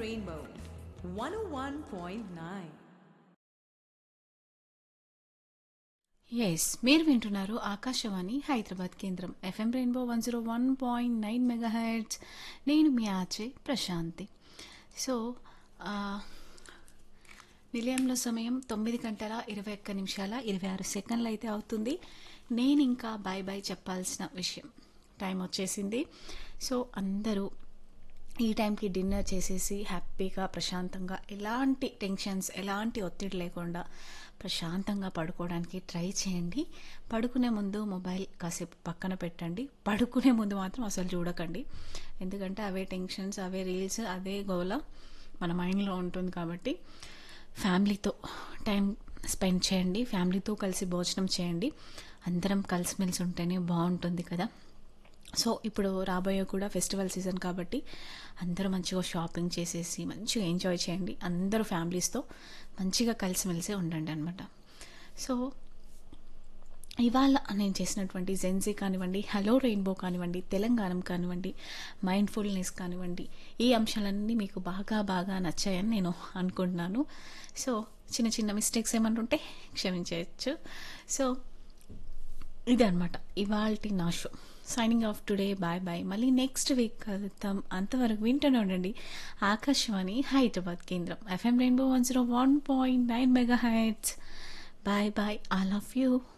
Rainbow 101.9. Yes మీరు వింటున్నారు ఆకాశవాణి హైదరాబాద్ కేంద్రం FM rainbow one zero one point nine mega hits నేను మీ ఆచే ప్రశాంతి సో ఆ, నిలయంలో సమయం తొమ్మిది గంటల ఇరవై ఒక్క నిమిషాల ఇరవై ఆరు సెకండ్లు అయితే అవుతుంది నేను ఇంకా బాయ్ బాయ్ చెప్పాల్సిన విషయం టైం వచ్చేసింది సో అందరూ ఈ టైంకి డిన్నర్ చేసేసి హ్యాపీగా ప్రశాంతంగా ఎలాంటి టెన్షన్స్ ఎలాంటి ఒత్తిడి లేకుండా ప్రశాంతంగా పడుకోవడానికి ట్రై చేయండి పడుకునే ముందు మొబైల్ కాసేపు పక్కన పెట్టండి పడుకునే ముందు మాత్రం అసలు చూడకండి ఎందుకంటే అవే టెన్షన్స్ అవే రీల్స్ అదే గోల మన మైండ్లో ఉంటుంది కాబట్టి ఫ్యామిలీతో టైం స్పెండ్ చేయండి ఫ్యామిలీతో కలిసి భోజనం చేయండి అందరం కలిసిమెలిసి ఉంటేనే బాగుంటుంది కదా సో ఇప్పుడు రాబోయే కూడా ఫెస్టివల్ సీజన్ కాబట్టి అందరూ మంచిగా షాపింగ్ చేసేసి మంచిగా ఎంజాయ్ చేయండి అందరూ ఫ్యామిలీస్తో మంచిగా కలిసిమెలిసి ఉండండి అనమాట సో ఇవాళ నేను చేసినటువంటి జెన్సీ కానివ్వండి హలో రెయిన్బో కానివ్వండి తెలంగాణ కానివ్వండి మైండ్ఫుల్నెస్ కానివ్వండి ఈ అంశాలన్నీ మీకు బాగా బాగా నచ్చాయని నేను అనుకుంటున్నాను సో చిన్న చిన్న మిస్టేక్స్ ఏమన్నా ఉంటే క్షమించవచ్చు సో ఇదనమాట ఇవాల్టి నా show signing off today bye bye మళ్ళీ నెక్స్ట్ వీక్ కలుద్దాం అంతవరకు వింటూనే ఉండండి ఆకాశవాణి హైదరాబాద్ కేంద్రం FM rainbow one zero one point nine mega hits bye bye I love you